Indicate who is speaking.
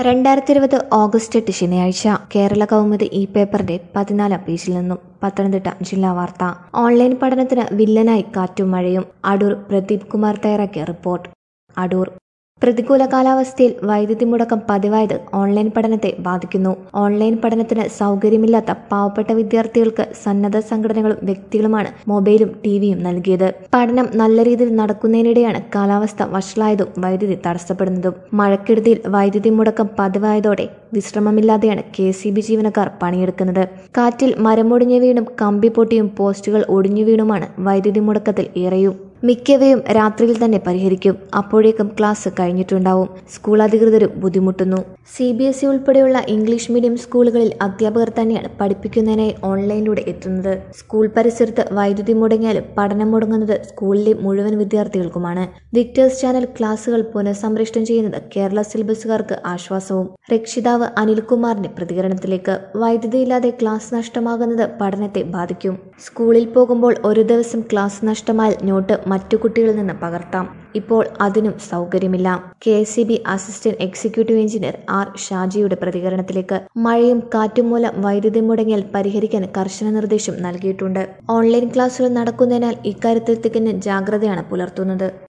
Speaker 1: രണ്ടായിരത്തി ഇരുപത് ഓഗസ്റ്റ് എട്ട് ശനിയാഴ്ച കേരള കൗമുദി ഈ പേപ്പറിന്റെ പതിനാലാം പേജിൽ നിന്നും പത്തനംതിട്ട ജില്ലാ വാർത്ത ഓൺലൈൻ പഠനത്തിന് വില്ലനായി കാറ്റും മഴയും അടൂർ പ്രദീപ് കുമാർ തയ്യാറാക്കിയ റിപ്പോർട്ട് അടൂർ പ്രതികൂല കാലാവസ്ഥയിൽ വൈദ്യുതി മുടക്കം പതിവായത് ഓൺലൈൻ പഠനത്തെ ബാധിക്കുന്നു ഓൺലൈൻ പഠനത്തിന് സൗകര്യമില്ലാത്ത പാവപ്പെട്ട വിദ്യാർത്ഥികൾക്ക് സന്നദ്ധ സംഘടനകളും വ്യക്തികളുമാണ് മൊബൈലും ടിവിയും നൽകിയത് പഠനം നല്ല രീതിയിൽ നടക്കുന്നതിനിടെയാണ് കാലാവസ്ഥ വഷളായതും വൈദ്യുതി തടസ്സപ്പെടുന്നതും മഴക്കെടുതിയിൽ വൈദ്യുതി മുടക്കം പതിവായതോടെ വിശ്രമമില്ലാതെയാണ് കെ സി ബി ജീവനക്കാർ പണിയെടുക്കുന്നത് കാറ്റിൽ മരമൊടിഞ്ഞു വീണും കമ്പി പൊട്ടിയും പോസ്റ്റുകൾ ഒടിഞ്ഞു വീണുമാണ് വൈദ്യുതി മുടക്കത്തിൽ ഏറെയും മിക്കവയും രാത്രിയിൽ തന്നെ പരിഹരിക്കും അപ്പോഴേക്കും ക്ലാസ് കഴിഞ്ഞിട്ടുണ്ടാവും സ്കൂൾ അധികൃതരും ബുദ്ധിമുട്ടുന്നു സി ബി എസ് ഇ ഉൾപ്പെടെയുള്ള ഇംഗ്ലീഷ് മീഡിയം സ്കൂളുകളിൽ അധ്യാപകർ തന്നെയാണ് പഠിപ്പിക്കുന്നതിനായി ഓൺലൈനിലൂടെ എത്തുന്നത് സ്കൂൾ പരിസരത്ത് വൈദ്യുതി മുടങ്ങിയാലും പഠനം മുടങ്ങുന്നത് സ്കൂളിലെ മുഴുവൻ വിദ്യാർത്ഥികൾക്കുമാണ് വിക്ടേഴ്സ് ചാനൽ ക്ലാസുകൾ പുനഃസംപ്രേഷണം ചെയ്യുന്നത് കേരള സിലബസുകാർക്ക് ആശ്വാസവും രക്ഷിതാവ് അനിൽകുമാറിന്റെ പ്രതികരണത്തിലേക്ക് വൈദ്യുതിയില്ലാതെ ക്ലാസ് നഷ്ടമാകുന്നത് പഠനത്തെ ബാധിക്കും സ്കൂളിൽ പോകുമ്പോൾ ഒരു ദിവസം ക്ലാസ് നഷ്ടമായാൽ നോട്ട് മറ്റു കുട്ടികളിൽ നിന്ന് പകർത്താം ഇപ്പോൾ അതിനും സൗകര്യമില്ല K S C B assistant executive engineer R ഷാജിയുടെ പ്രതികരണത്തിലേക്ക് മഴയും കാറ്റും മൂലം വൈദ്യുതി മുടങ്ങിയാൽ പരിഹരിക്കാൻ കർശന നിർദ്ദേശം നൽകിയിട്ടുണ്ട് ഓൺലൈൻ ക്ലാസുകൾ നടക്കുന്നതിനാൽ ഇക്കാര്യത്തിൽ തികഞ്ഞ ജാഗ്രതയാണ് പുലർത്തുന്നത്